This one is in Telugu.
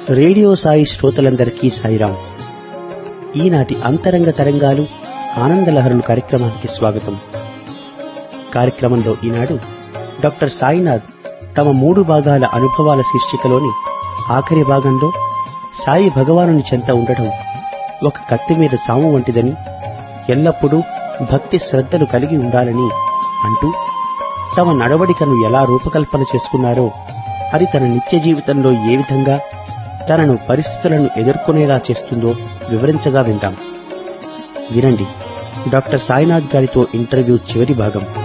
రేడియో సాయి శ్రోతలందరికీ సాయిరాం ఈనాటి అంతరంగ తరంగాలు ఆనందలహరులు కార్యక్రమానికి స్వాగతం కార్యక్రమంలో ఈనాడు డాక్టర్ సాయినాథ్ తమ మూడు భాగాల అనుభవాల శీర్షికలోని ఆఖరి భాగంలో సాయి భగవానుని చెంత ఉండటం ఒక కత్తి మీద సాము వంటిదని ఎల్లప్పుడూ భక్తి శ్రద్ధలు కలిగి ఉండాలని అంటూ తమ నడవడికను ఎలా రూపకల్పన చేసుకున్నారో అది తన నిత్య జీవితంలో ఏ విధంగా తనను పరిస్థితులను ఎదుర్కొనేలా చేస్తుందో వివరించగా వింటాం వినండి డాక్టర్ సాయినాథ్ గారితో ఇంటర్వ్యూ చివరి భాగం